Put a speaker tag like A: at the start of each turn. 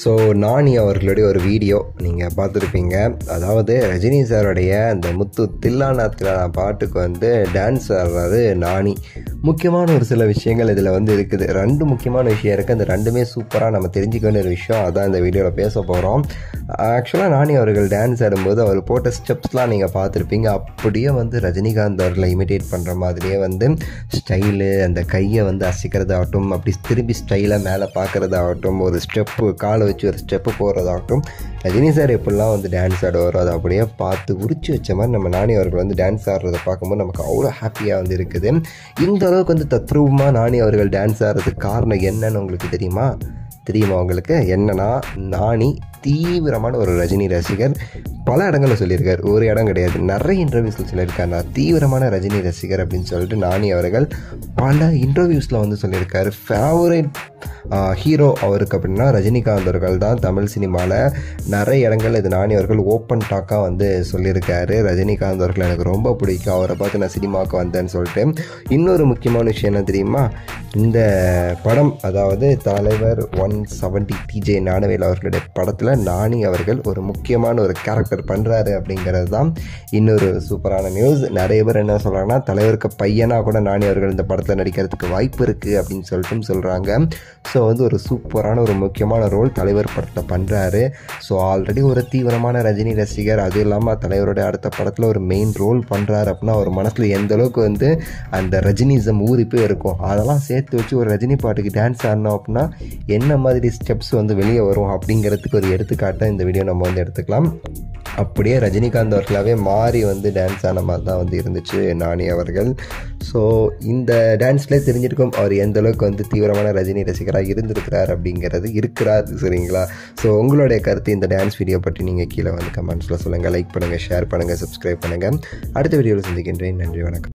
A: so நானி அவர்களுடைய ஒரு video நீங்கள் பார்த்துருப்பீங்க அதாவது ரஜினி சாருடைய அந்த முத்து தில்லாநாத்திர பாட்டுக்கு வந்து டான்ஸ் ஆடுறாரு நானி முக்கியமான ஒரு சில விஷயங்கள் இதில் வந்து இருக்குது ரெண்டு முக்கியமான விஷயம் இருக்குது அந்த ரெண்டுமே சூப்பராக நம்ம தெரிஞ்சுக்க வேண்டிய ஒரு விஷயம் அதான் இந்த வீடியோவில் பேச போகிறோம் ஆக்சுவலாக நானி அவர்கள் டான்ஸ் ஆடும்போது அவர் போட்ட ஸ்டெப்ஸ்லாம் நீங்கள் பார்த்துருப்பீங்க அப்படியே வந்து ரஜினிகாந்த் அவர்களை இமிட்டேட் பண்ணுற மாதிரியே வந்து ஸ்டைலு அந்த கையை வந்து அசைக்கிறதாகட்டும் அப்படி திரும்பி ஸ்டைலாக மேலே பார்க்குறதாகட்டும் ஒரு ஸ்டெப்பு காலை வச்சு ஒரு ஸ்டெப்பு போகிறதாகட்டும் ரஜினி சார் எப்படிலாம் வந்து டான்ஸ் ஆடுவாரோ அதை அப்படியே பார்த்து உரிச்சு வச்ச மாதிரி நம்ம நானி அவர்கள் வந்து டான்ஸ் ஆடுறதை பார்க்கும்போது நமக்கு அவ்வளோ ஹாப்பியாக வந்து இருக்குது இந்த அளவுக்கு வந்து தத்ரூபமாக நானி அவர்கள் டான்ஸ் ஆடுறதுக்கு காரணம் என்னன்னு உங்களுக்கு தெரியுமா தெரியுமா உங்களுக்கு என்னன்னா நானி தீவிரமான ஒரு ரஜினி ரசிகர் பல இடங்களில் சொல்லியிருக்கார் ஒரு இடம் கிடையாது நிறைய இன்டர்வியூஸில் சொல்லியிருக்கார் நான் தீவிரமான ரஜினி ரசிகர் அப்படின்னு சொல்லிட்டு நானி அவர்கள் பல இன்டர்வியூஸில் வந்து சொல்லியிருக்காரு ஃபேவரட் ஹீரோ அவருக்கு அப்படின்னா ரஜினிகாந்த் அவர்கள் தான் தமிழ் சினிமாவில் நிறைய இடங்கள் இது நானி அவர்கள் ஓப்பன் டாக்காக வந்து சொல்லியிருக்காரு ரஜினிகாந்த் அவர்கள் எனக்கு ரொம்ப பிடிக்கும் அவரை பார்த்து நான் சினிமாவுக்கு வந்தேன்னு சொல்லிட்டு இன்னொரு முக்கியமான விஷயம் என்ன தெரியுமா இந்த படம் அதாவது தலைவர் ஒன் செவன்டி டிஜே ஞானவேல் அவர்களுடைய படத்தில் நானி அவர்கள் ஒரு முக்கியமான ஒரு கேரக்டர் பண்ணுறாரு அப்படிங்கிறது தான் இன்னொரு சூப்பரான நியூஸ் நிறைய பேர் என்ன சொல்கிறாங்கன்னா தலைவருக்கு பையனாக கூட நானி அவர்கள் இந்த படத்தில் நடிக்கிறதுக்கு வாய்ப்பு இருக்குது அப்படின்னு சொல்லிட்டு சொல்கிறாங்க ஸோ வந்து ஒரு சூப்பரான ஒரு முக்கியமான ரோல் தலைவர் படத்தில் பண்ணுறாரு ஸோ ஆல்ரெடி ஒரு தீவிரமான ரஜினி ரசிகர் அதுவும் இல்லாமல் தலைவருடைய அடுத்த படத்தில் ஒரு மெயின் ரோல் பண்ணுறாரு அப்படின்னா ஒரு மனசில் எந்த அளவுக்கு வந்து அந்த ரஜினிசம் ஊறி போய் இருக்கும் அதெல்லாம் சேர்த்து வச்சு ஒரு ரஜினி பாட்டுக்கு டான்ஸ் ஆடினோம் அப்படின்னா என்ன மாதிரி ஸ்டெப்ஸ் வந்து வெளியே வரும் அப்படிங்கிறதுக்கு ஒரு எடுத்துக்காட்டாக இந்த வீடியோ நம்ம வந்து எடுத்துக்கலாம் அப்படியே ரஜினிகாந்த் அவர்களாகவே மாறி வந்து டான்ஸ் ஆன மாதிரி தான் வந்து இருந்துச்சு நானி அவர்கள் ஸோ இந்த டான்ஸ்லேயே தெரிஞ்சிருக்கும் அவர் எந்த அளவுக்கு வந்து தீவிரமான ரஜினி ரசிகராக இருந்திருக்கிறார் அப்படிங்கிறது இருக்கிறார் சரிங்களா ஸோ உங்களுடைய கருத்து இந்த டான்ஸ் வீடியோ பற்றி நீங்கள் கீழே வந்து கமெண்ட்ஸில் சொல்லுங்கள் லைக் பண்ணுங்கள் ஷேர் பண்ணுங்கள் சப்ஸ்கிரைப் பண்ணுங்கள் அடுத்த வீடியோவில் சந்திக்கின்றேன் நன்றி வணக்கம்